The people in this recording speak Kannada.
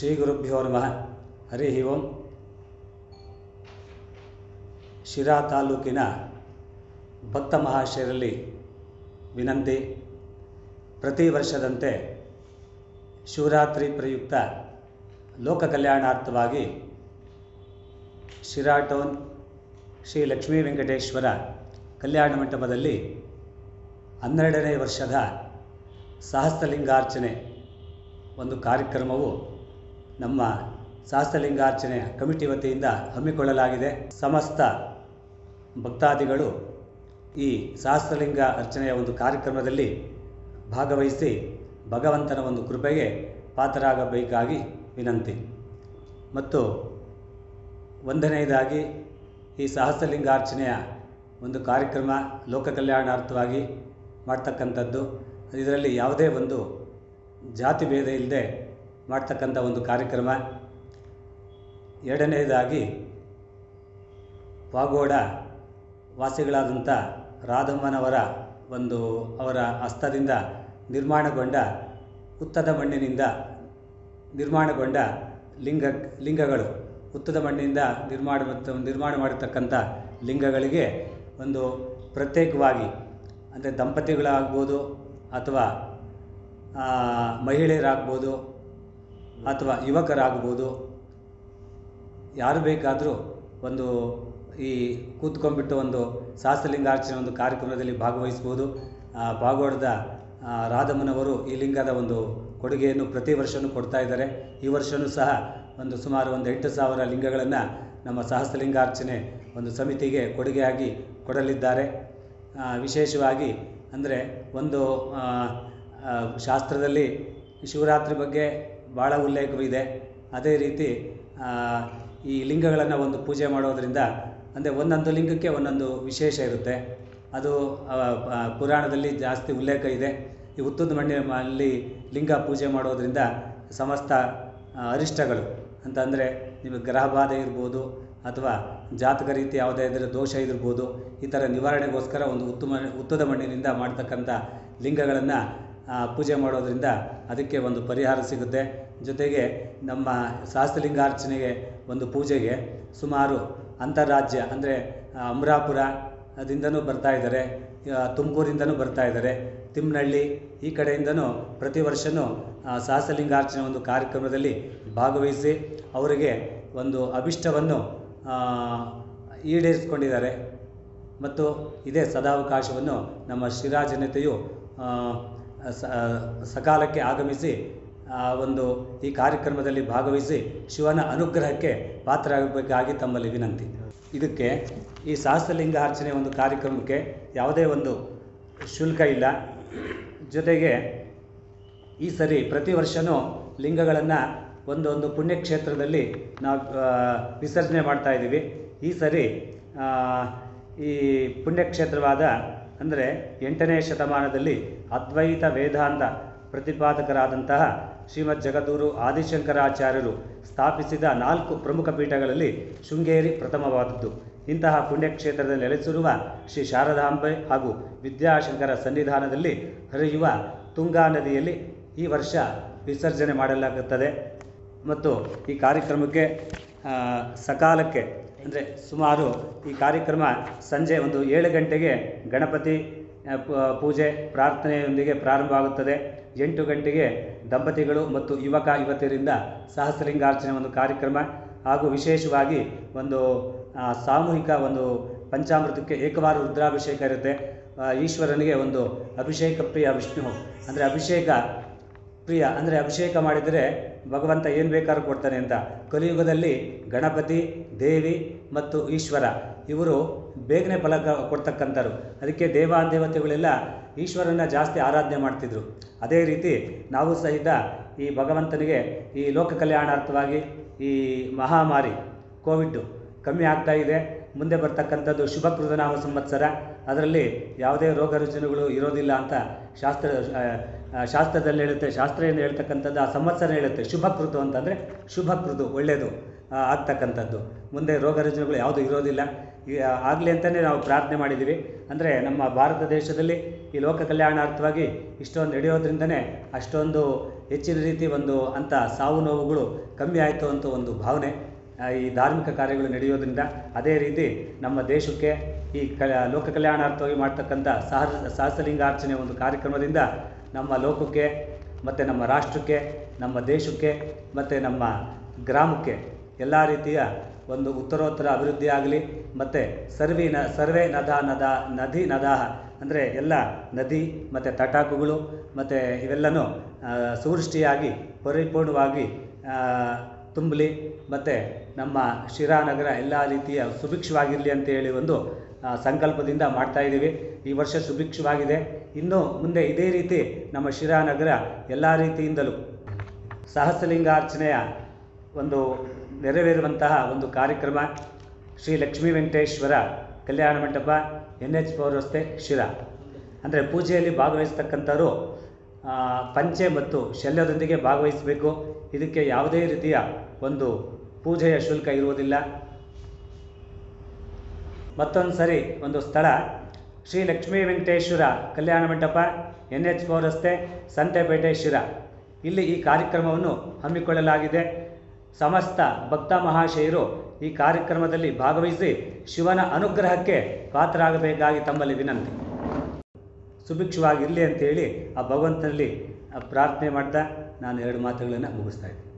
ಶ್ರೀ ಗುರುಭ್ಯೋ ನಮಃ ಹರಿ ಓಂ ಶಿರಾ ತಾಲೂಕಿನ ಭಕ್ತ ಮಹಾಶಯರಲ್ಲಿ ವಿನಂತಿ ಪ್ರತಿ ವರ್ಷದಂತೆ ಶಿವರಾತ್ರಿ ಪ್ರಯುಕ್ತ ಲೋಕ ಕಲ್ಯಾಣಾರ್ಥವಾಗಿ ಶಿರಾ ಟೌನ್ ಶ್ರೀ ಲಕ್ಷ್ಮೀ ವೆಂಕಟೇಶ್ವರ ಕಲ್ಯಾಣ ಮಂಟಪದಲ್ಲಿ ಹನ್ನೆರಡನೇ ವರ್ಷದ ಸಹಸ್ರಲಿಂಗಾರ್ಚನೆ ಒಂದು ಕಾರ್ಯಕ್ರಮವು ನಮ್ಮ ಸಹಸ್ರಲಿಂಗಾರ್ಚನೆ ಕಮಿಟಿ ವತಿಯಿಂದ ಹಮ್ಮಿಕೊಳ್ಳಲಾಗಿದೆ ಸಮಸ್ತ ಭಕ್ತಾದಿಗಳು ಈ ಸಹಸ್ರಲಿಂಗ ಅರ್ಚನೆಯ ಒಂದು ಕಾರ್ಯಕ್ರಮದಲ್ಲಿ ಭಾಗವಹಿಸಿ ಭಗವಂತನ ಒಂದು ಕೃಪೆಗೆ ಪಾತ್ರರಾಗಬೇಕಾಗಿ ವಿನಂತಿ ಮತ್ತು ಒಂದನೆಯದಾಗಿ ಈ ಸಹಸ್ರಲಿಂಗಾರ್ಚನೆಯ ಒಂದು ಕಾರ್ಯಕ್ರಮ ಲೋಕ ಕಲ್ಯಾಣಾರ್ಥವಾಗಿ ಮಾಡ್ತಕ್ಕಂಥದ್ದು ಇದರಲ್ಲಿ ಯಾವುದೇ ಒಂದು ಜಾತಿ ಭೇದ ಇಲ್ಲದೆ ಮಾಡ್ತಕ್ಕಂಥ ಒಂದು ಕಾರ್ಯಕ್ರಮ ಎರಡನೆಯದಾಗಿ ವಾಗೋಡ ವಾಸಿಗಳಾದಂಥ ರಾಧಮ್ಮನವರ ಒಂದು ಅವರ ಹಸ್ತದಿಂದ ನಿರ್ಮಾಣಗೊಂಡ ಹುತ್ತದ ಮಣ್ಣಿನಿಂದ ನಿರ್ಮಾಣಗೊಂಡ ಲಿಂಗ ಲಿಂಗಗಳು ಹುತ್ತದ ಮಣ್ಣಿನಿಂದ ನಿರ್ಮಾಣ ನಿರ್ಮಾಣ ಮಾಡಿರ್ತಕ್ಕಂಥ ಲಿಂಗಗಳಿಗೆ ಒಂದು ಪ್ರತ್ಯೇಕವಾಗಿ ಅಂದರೆ ದಂಪತಿಗಳಾಗ್ಬೋದು ಅಥವಾ ಮಹಿಳೆಯರಾಗ್ಬೋದು ಅಥವಾ ಯುವಕರಾಗ್ಬೋದು ಯಾರು ಬೇಕಾದರೂ ಒಂದು ಈ ಕೂತ್ಕೊಂಡ್ಬಿಟ್ಟು ಒಂದು ಸಹಸ್ರಲಿಂಗಾರ್ಚನೆ ಒಂದು ಕಾರ್ಯಕ್ರಮದಲ್ಲಿ ಭಾಗವಹಿಸ್ಬೋದು ಭಾಗವಹಿಸಿದ ರಾಧಮ್ಮನವರು ಈ ಲಿಂಗದ ಒಂದು ಕೊಡುಗೆಯನ್ನು ಪ್ರತಿ ವರ್ಷವೂ ಕೊಡ್ತಾ ಇದ್ದಾರೆ ಈ ವರ್ಷವೂ ಸಹ ಒಂದು ಸುಮಾರು ಒಂದು ಎಂಟು ಸಾವಿರ ಲಿಂಗಗಳನ್ನು ನಮ್ಮ ಸಹಸ್ರಲಿಂಗಾರ್ಚನೆ ಒಂದು ಸಮಿತಿಗೆ ಕೊಡುಗೆಯಾಗಿ ಕೊಡಲಿದ್ದಾರೆ ವಿಶೇಷವಾಗಿ ಅಂದರೆ ಒಂದು ಶಾಸ್ತ್ರದಲ್ಲಿ ಶಿವರಾತ್ರಿ ಬಗ್ಗೆ ಭಾಳ ಉಲ್ಲೇಖವಿದೆ ಅದೇ ರೀತಿ ಈ ಲಿಂಗಗಳನ್ನು ಒಂದು ಪೂಜೆ ಮಾಡೋದರಿಂದ ಅಂದರೆ ಒಂದೊಂದು ಲಿಂಗಕ್ಕೆ ಒಂದೊಂದು ವಿಶೇಷ ಇರುತ್ತೆ ಅದು ಪುರಾಣದಲ್ಲಿ ಜಾಸ್ತಿ ಉಲ್ಲೇಖ ಇದೆ ಈ ಹುತ್ತದ ಮಣ್ಣಿನಲ್ಲಿ ಲಿಂಗ ಪೂಜೆ ಮಾಡೋದರಿಂದ ಸಮಸ್ತ ಅರಿಷ್ಟಗಳು ಅಂತಂದರೆ ನಿಮಗೆ ಗ್ರಹ ಬಾಧೆ ಇರ್ಬೋದು ಅಥವಾ ಜಾತಕ ರೀತಿ ಯಾವುದೇ ಇದರ ದೋಷ ಇದಿರ್ಬೋದು ಈ ಥರ ನಿವಾರಣೆಗೋಸ್ಕರ ಒಂದು ಉತ್ತಮ ಹುತ್ತದ ಮಣ್ಣಿನಿಂದ ಮಾಡ್ತಕ್ಕಂಥ ಲಿಂಗಗಳನ್ನು ಪೂಜೆ ಮಾಡೋದರಿಂದ ಅದಕ್ಕೆ ಒಂದು ಪರಿಹಾರ ಸಿಗುತ್ತೆ ಜೊತೆಗೆ ನಮ್ಮ ಸಹಸ್ರಲಿಂಗಾರ್ಚನೆಗೆ ಒಂದು ಪೂಜೆಗೆ ಸುಮಾರು ಅಂತಾರಾಜ್ಯ ಅಂದರೆ ಅಮರಾಪುರ ಅದಿಂದನೂ ಬರ್ತಾ ಇದ್ದಾರೆ ತುಮಕೂರಿಂದನೂ ಬರ್ತಾ ಇದ್ದಾರೆ ತಿಮ್ಮನಹಳ್ಳಿ ಈ ಕಡೆಯಿಂದನೂ ಪ್ರತಿ ವರ್ಷವೂ ಸಹಸ್ರಲಿಂಗಾರ್ಚನೆ ಒಂದು ಕಾರ್ಯಕ್ರಮದಲ್ಲಿ ಭಾಗವಹಿಸಿ ಅವರಿಗೆ ಒಂದು ಅಭಿಷ್ಟವನ್ನು ಈಡೇರಿಸ್ಕೊಂಡಿದ್ದಾರೆ ಮತ್ತು ಇದೇ ಸದಾವಕಾಶವನ್ನು ನಮ್ಮ ಶಿರಾ ಜನತೆಯು ಸಕಾಲಕ್ಕೆ ಆಗಮಿಸಿ ಒಂದು ಈ ಕಾರ್ಯಕ್ರಮದಲ್ಲಿ ಭಾಗವಹಿಸಿ ಶಿವನ ಅನುಗ್ರಹಕ್ಕೆ ಪಾತ್ರರಾಗಬೇಕಾಗಿ ತಮ್ಮಲ್ಲಿ ವಿನಂತಿ ಇದಕ್ಕೆ ಈ ಸಹಸ್ರಲಿಂಗ ಅರ್ಚನೆ ಒಂದು ಕಾರ್ಯಕ್ರಮಕ್ಕೆ ಯಾವುದೇ ಒಂದು ಶುಲ್ಕ ಇಲ್ಲ ಜೊತೆಗೆ ಈ ಸರಿ ಪ್ರತಿ ವರ್ಷವೂ ಲಿಂಗಗಳನ್ನು ಒಂದೊಂದು ಪುಣ್ಯಕ್ಷೇತ್ರದಲ್ಲಿ ನಾವು ವಿಸರ್ಜನೆ ಮಾಡ್ತಾ ಇದ್ದೀವಿ ಈ ಸರಿ ಈ ಪುಣ್ಯಕ್ಷೇತ್ರವಾದ ಅಂದರೆ ಎಂಟನೇ ಶತಮಾನದಲ್ಲಿ ಅದ್ವೈತ ವೇದಾಂತ ಪ್ರತಿಪಾದಕರಾದಂತಹ ಶ್ರೀಮದ್ ಜಗದೂರು ಆದಿಶಂಕರಾಚಾರ್ಯರು ಸ್ಥಾಪಿಸಿದ ನಾಲ್ಕು ಪ್ರಮುಖ ಪೀಠಗಳಲ್ಲಿ ಶೃಂಗೇರಿ ಪ್ರಥಮವಾದದ್ದು ಇಂತಹ ಪುಣ್ಯಕ್ಷೇತ್ರದಲ್ಲಿ ನೆಲೆಸಿರುವ ಶ್ರೀ ಶಾರದಾಂಬೆ ಹಾಗೂ ವಿದ್ಯಾಶಂಕರ ಸನ್ನಿಧಾನದಲ್ಲಿ ಹರಿಯುವ ತುಂಗಾ ನದಿಯಲ್ಲಿ ಈ ವರ್ಷ ವಿಸರ್ಜನೆ ಮಾಡಲಾಗುತ್ತದೆ ಮತ್ತು ಈ ಕಾರ್ಯಕ್ರಮಕ್ಕೆ ಸಕಾಲಕ್ಕೆ ಅಂದರೆ ಸುಮಾರು ಈ ಕಾರ್ಯಕ್ರಮ ಸಂಜೆ ಒಂದು ಏಳು ಗಂಟೆಗೆ ಗಣಪತಿ ಪೂಜೆ ಪ್ರಾರ್ಥನೆಯೊಂದಿಗೆ ಪ್ರಾರಂಭ ಆಗುತ್ತದೆ ಎಂಟು ಗಂಟೆಗೆ ದಂಪತಿಗಳು ಮತ್ತು ಯುವಕ ಯುವತಿಯರಿಂದ ಸಹಸ್ರಲಿಂಗಾರ್ಚನೆ ಒಂದು ಕಾರ್ಯಕ್ರಮ ಹಾಗೂ ವಿಶೇಷವಾಗಿ ಒಂದು ಸಾಮೂಹಿಕ ಒಂದು ಪಂಚಾಮೃತಕ್ಕೆ ಏಕವಾರ ರುದ್ರಾಭಿಷೇಕ ಇರುತ್ತೆ ಈಶ್ವರನಿಗೆ ಒಂದು ಅಭಿಷೇಕ ಪ್ರಿಯ ವಿಷ್ಣು ಅಂದರೆ ಅಭಿಷೇಕ ಪ್ರಿಯ ಅಂದರೆ ಅಭಿಷೇಕ ಮಾಡಿದರೆ ಭಗವಂತ ಏನು ಬೇಕಾದ್ರೂ ಕೊಡ್ತಾನೆ ಅಂತ ಕಲಿಯುಗದಲ್ಲಿ ಗಣಪತಿ ದೇವಿ ಮತ್ತು ಈಶ್ವರ ಇವರು ಬೇಗನೆ ಫಲ ಕೊಡ್ತಕ್ಕಂಥವ್ರು ಅದಕ್ಕೆ ದೇವಾದೇವತೆಗಳೆಲ್ಲ ಈಶ್ವರನ ಜಾಸ್ತಿ ಆರಾಧನೆ ಮಾಡ್ತಿದ್ರು ಅದೇ ರೀತಿ ನಾವು ಸಹಿತ ಈ ಭಗವಂತನಿಗೆ ಈ ಲೋಕ ಕಲ್ಯಾಣಾರ್ಥವಾಗಿ ಈ ಮಹಾಮಾರಿ ಕೋವಿಡ್ ಕಮ್ಮಿ ಆಗ್ತಾ ಇದೆ ಮುಂದೆ ಬರ್ತಕ್ಕಂಥದ್ದು ಶುಭ ಕೃತನಾಮ ಸಂವತ್ಸರ ಅದರಲ್ಲಿ ಯಾವುದೇ ರೋಗ ರುಜಿನಗಳು ಇರೋದಿಲ್ಲ ಅಂತ ಶಾಸ್ತ್ರ ಶಾಸ್ತ್ರದಲ್ಲಿ ಹೇಳುತ್ತೆ ಶಾಸ್ತ್ರ ಏನು ಹೇಳ್ತಕ್ಕಂಥದ್ದು ಆ ಸಂವತ್ಸರ ಹೇಳುತ್ತೆ ಶುಭ ಕೃತು ಅಂತಂದರೆ ಶುಭ ಕೃತು ಒಳ್ಳೆಯದು ಆ, ಆಗ್ತಕ್ಕಂಥದ್ದು ಮುಂದೆ ರೋಗ ರುಜಿನಗಳು ಯಾವುದೂ ಇರೋದಿಲ್ಲ ಈ ಆಗಲಿ ಅಂತಲೇ ನಾವು ಪ್ರಾರ್ಥನೆ ಮಾಡಿದ್ದೀವಿ ಅಂದರೆ ನಮ್ಮ ಭಾರತ ದೇಶದಲ್ಲಿ ಈ ಲೋಕ ಕಲ್ಯಾಣಾರ್ಥವಾಗಿ ಇಷ್ಟೊಂದು ನಡೆಯೋದ್ರಿಂದನೇ ಅಷ್ಟೊಂದು ಹೆಚ್ಚಿನ ರೀತಿ ಒಂದು ಅಂಥ ಸಾವು ನೋವುಗಳು ಕಮ್ಮಿ ಆಯಿತು ಅಂತ ಒಂದು ಭಾವನೆ ಆ, ಈ ಧಾರ್ಮಿಕ ಕಾರ್ಯಗಳು ನಡೆಯೋದ್ರಿಂದ ಅದೇ ರೀತಿ ನಮ್ಮ ದೇಶಕ್ಕೆ ಈ ಕ ಲೋಕ ಕಲ್ಯಾಣಾರ್ಥವಾಗಿ ಮಾಡ್ತಕ್ಕಂಥ ಸಹರ ಸಹಸ್ರಲಿಂಗಾರ್ಚನೆ ಒಂದು ಕಾರ್ಯಕ್ರಮದಿಂದ ನಮ್ಮ ಲೋಕಕ್ಕೆ ಮತ್ತು ನಮ್ಮ ರಾಷ್ಟ್ರಕ್ಕೆ ನಮ್ಮ ದೇಶಕ್ಕೆ ಮತ್ತು ನಮ್ಮ ಗ್ರಾಮಕ್ಕೆ ಎಲ್ಲ ರೀತಿಯ ಒಂದು ಉತ್ತರೋತ್ತರ ಅಭಿವೃದ್ಧಿ ಆಗಲಿ ಮತ್ತು ಸರ್ವಿ ನ ಸರ್ವೇ ನದ ನದ ನದಿ ನದಾಹ ಅಂದರೆ ಎಲ್ಲ ನದಿ ಮತ್ತು ತಟಾಕಗಳು ಮತ್ತು ಇವೆಲ್ಲನೂ ಆ, ಸುವೃಷ್ಟಿಯಾಗಿ ಪರಿಪೂರ್ಣವಾಗಿ ಆ, ತುಂಬಲಿ ಮತ್ತು ನಮ್ಮ ಶಿರಾನಗರ ಎಲ್ಲ ರೀತಿಯ ಸುಭಿಕ್ಷವಾಗಿರಲಿ ಅಂತ ಹೇಳಿ ಒಂದು ಆ, ಸಂಕಲ್ಪದಿಂದ ಮಾಡ್ತಾ ಇದ್ದೀವಿ ಈ ವರ್ಷ ಸುಭಿಕ್ಷವಾಗಿದೆ ಇನ್ನು ಮುಂದೆ ಇದೇ ರೀತಿ ನಮ್ಮ ಶಿರಾನಗರ ಎಲ್ಲ ರೀತಿಯಿಂದಲೂ ಸಹಸ್ರಲಿಂಗಾರ್ಚನೆಯ ಒಂದು ನೆರವೇರುವಂತಹ ಒಂದು ಕಾರ್ಯಕ್ರಮ ಶ್ರೀ ಲಕ್ಷ್ಮೀ ವೆಂಕಟೇಶ್ವರ ಕಲ್ಯಾಣ ಮಂಟಪ ಎನ್ ಎಚ್ ಪೌರ್ ರಸ್ತೆ ಶಿರಾ ಅಂದರೆ ಪೂಜೆಯಲ್ಲಿ ಭಾಗವಹಿಸ್ತಕ್ಕಂಥವ್ರು ಆ, ಪಂಚೆ ಮತ್ತು ಶಲ್ಯದೊಂದಿಗೆ ಭಾಗವಹಿಸಬೇಕು ಇದಕ್ಕೆ ಯಾವುದೇ ರೀತಿಯ ಒಂದು ಪೂಜೆಯ ಶುಲ್ಕ ಇರುವುದಿಲ್ಲ ಮತ್ತೊಂದು ಸರಿ ಒಂದು ಸ್ಥಳ ಶ್ರೀ ಲಕ್ಷ್ಮೀ ವೆಂಕಟೇಶ್ವರ ಕಲ್ಯಾಣ ಮಂಟಪ ಎನ್ ಎಚ್ ಪೌರ್ ರಸ್ತೆ ಸಂತೆಪೇಟೆ ಶಿರಾ ಇಲ್ಲಿ ಈ ಕಾರ್ಯಕ್ರಮವನ್ನು ಹಮ್ಮಿಕೊಳ್ಳಲಾಗಿದೆ ಸಮಸ್ತ ಭಕ್ತ ಮಹಾಶಯರು ಈ ಕಾರ್ಯಕ್ರಮದಲ್ಲಿ ಭಾಗವಹಿಸಿ ಶಿವನ ಅನುಗ್ರಹಕ್ಕೆ ಪಾತ್ರರಾಗಬೇಕಾಗಿ ತಮ್ಮಲ್ಲಿ ವಿನಂತಿ ಸುಭಿಕ್ಷವಾಗಿರಲಿ ಅಂತೇಳಿ ಆ ಭಗವಂತನಲ್ಲಿ ಆ ಪ್ರಾರ್ಥನೆ ಮಾಡ್ತಾ ನಾನು ಎರಡು ಮಾತುಗಳನ್ನು ಮುಗಿಸ್ತಾ ಇದ್ದೀನಿ